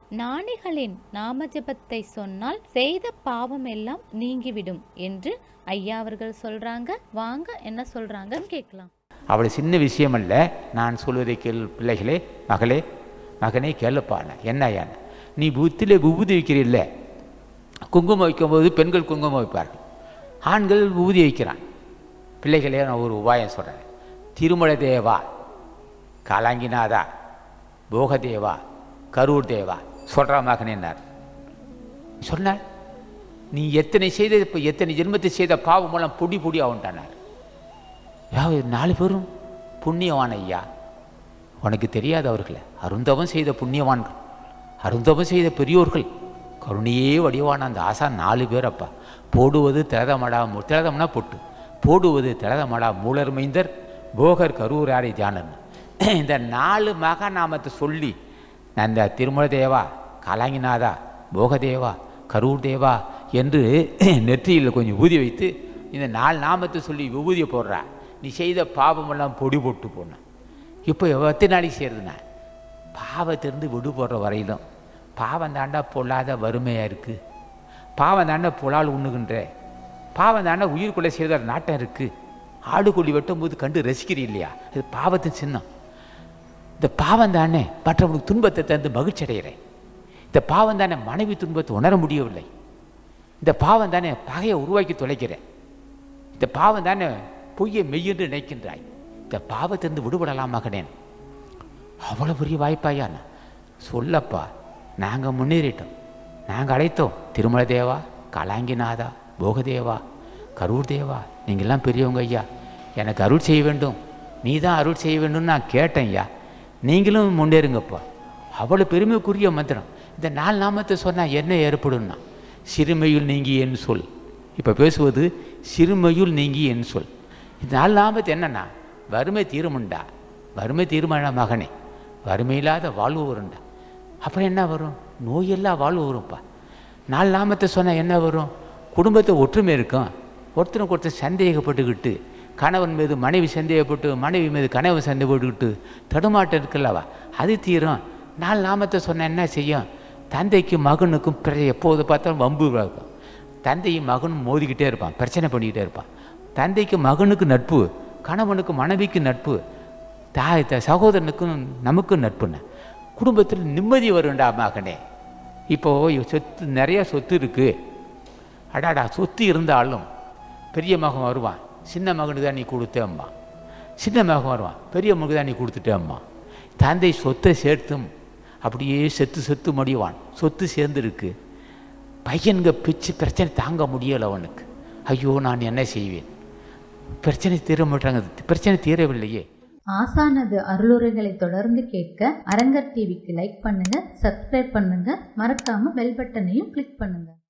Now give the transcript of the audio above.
ஞானிகளின் நாம ஜெபத்தை சொன்னால் செய்த பாவம் எல்லாம் நீங்கிவிடும் என்று ஐயா அவர்கள் சொல்றாங்க வாங்க என்ன சொல்றாங்கன்னு கேட்கலாம் அவ்வளோ சின்ன விஷயம் அல்ல நான் சொல்வதை கேள் பிள்ளைகளே மகளே மகனே கேளுப்பான என்ன ஐயான்னு நீ புத்தியில் விபூதி வைக்கிறீல்ல குங்குமம் வைக்கும்போது பெண்கள் குங்குமம் வைப்பார்கள் ஆண்கள் விபூதி வைக்கிறான் பிள்ளைகளே நான் ஒரு உபாயம் சொல்கிறேன் திருமல தேவா காலாங்கிநாதா போகதேவா கரூர் தேவா சொல்கிறா மகனேன்னார் சொன்னார் நீ எத்தனை செய்த இப்போ எத்தனை ஜென்மத்தை செய்த பாவம் மூலம் பொடி பொடி ஆகுண்டானார் யாவது நாலு பேரும் புண்ணியவான் ஐயா உனக்கு தெரியாது அவர்களை அருந்தவம் செய்த புண்ணியவான்கள் அருந்தவம் செய்த பெரியோர்கள் கருணையே வடிவான அந்த ஆசா நாலு பேர் அப்பா போடுவது திரதமடா மு- திரதம்னா பொட்டு போடுவது திரதமடா மூலர் மைந்தர் போகர் கரூராரி தியானன் இந்த நாலு மகாநாமத்தை சொல்லி நான் இந்த திருமல தேவா காலாங்கிநாதா போகதேவா கரூர் தேவா என்று நெற்றியில் கொஞ்சம் ஊதி வைத்து இந்த நாலு நாமத்தை சொல்லி விபூதியை போடுறா நீ செய்த பாவமெல்லாம் பொடி போட்டு போன இப்போ எத்தனை நாளைக்கு சேருதுண்ணா பாவத்திலிருந்து விடுபடுற வரையிலும் பாவம் தாண்டா பொல்லாத வறுமையாக இருக்குது பாவம் தாண்டா புலால் உண்ணுகின்ற பாவம் தாண்டா உயிர்க்குள்ளே செய்த நாட்டம் இருக்குது ஆடு கொல்லி வெட்டும்போது கண்டு ரசிக்கிறீ இல்லையா இது பாவத்தின் சின்னம் இந்த பாவம் தானே மற்றவனுக்கு துன்பத்தை தந்து மகிழ்ச்சி அடைகிறேன் இந்த பாவம் தானே மனைவி துன்பத்தை உணர முடியவில்லை இந்த பாவம் தானே பகையை உருவாக்கி தொலைக்கிறேன் இந்த பாவம் தானே பொய்யை மெய்யென்று நினைக்கின்றாய் இந்த பாவத்திலிருந்து விடுபடலாம் மகனேன் அவ்வளோ பெரிய வாய்ப்பாயா நான் சொல்லப்பா நாங்கள் முன்னேறிட்டோம் நாங்கள் அழைத்தோம் திருமல தேவா காலாங்கிநாதா போகதேவா கரூர் தேவா நீங்கள்லாம் பெரியவங்க ஐயா எனக்கு அருள் செய்ய வேண்டும் நீ தான் அருள் செய்ய வேண்டும்னு நான் கேட்டேன் ஐயா நீங்களும் முன்னேறுங்கப்பா அவ்வளோ பெருமைக்குரிய மந்திரம் இந்த நாலு நாமத்தை சொன்னால் என்ன ஏற்படும்னா சிறுமையுள் நீங்கி என் சொல் இப்போ பேசுவது சிறுமையுள் நீங்கி என் சொல் இந்த நாலு நாமத்து என்னன்னா வறுமை தீருமுண்டா வறுமை தீருமானா மகனே வறுமை இல்லாத வாழ்வு வரும்டா அப்புறம் என்ன வரும் நோயெல்லா வாழ்வு வரும்ப்பா நாலு நாமத்தை சொன்னால் என்ன வரும் குடும்பத்தை ஒற்றுமை இருக்கும் ஒருத்தனுக்கு ஒருத்தர் சந்தேகப்பட்டுக்கிட்டு கணவன் மீது மனைவி சந்தேகப்பட்டு மனைவி மீது கணவன் சந்தேகப்பட்டுக்கிட்டு தடுமாட்டம் இருக்குல்லவா அது தீரும் நாலு நாமத்தை சொன்னால் என்ன செய்யும் தந்தைக்கும் மகனுக்கும் பிற- எப்போது பார்த்தாலும் வம்பு இருக்கும் தந்தையும் மகனும் மோதிக்கிட்டே இருப்பான் பிரச்சனை பண்ணிக்கிட்டே இருப்பான் தந்தைக்கு மகனுக்கு நட்பு கணவனுக்கு மனைவிக்கு நட்பு தாய் த சகோதரனுக்கும் நமக்கும் நட்புன்னு குடும்பத்தில் நிம்மதி வரும்டா மகனே இப்போது சொத்து நிறைய சொத்து இருக்குது அடாடா சொத்து இருந்தாலும் பெரிய மகன் வருவான் சின்ன மகனுக்கு தான் நீ கொடுத்தேம்மா சின்ன மகன் வருவான் பெரிய மகனுக்கு தான் நீ கொடுத்துட்டேம்மா தந்தை சொத்தை சேர்த்தும் அப்படியே செத்து செத்து முடிவான் சொத்து சேர்ந்துருக்கு பையனுங்க பிச்சு பிரச்சனை தாங்க முடியலை அவனுக்கு ஐயோ நான் என்ன செய்வேன் பிரச்சனை தீர மாட்டாங்க பிரச்சனை தீரவில்லையே ஆசானது அருளுரைகளை தொடர்ந்து கேட்க அரங்கர் டிவிக்கு லைக் பண்ணுங்க சப்ஸ்கிரைப் பண்ணுங்க மறக்காம பெல் பட்டனையும் கிளிக் பண்ணுங்க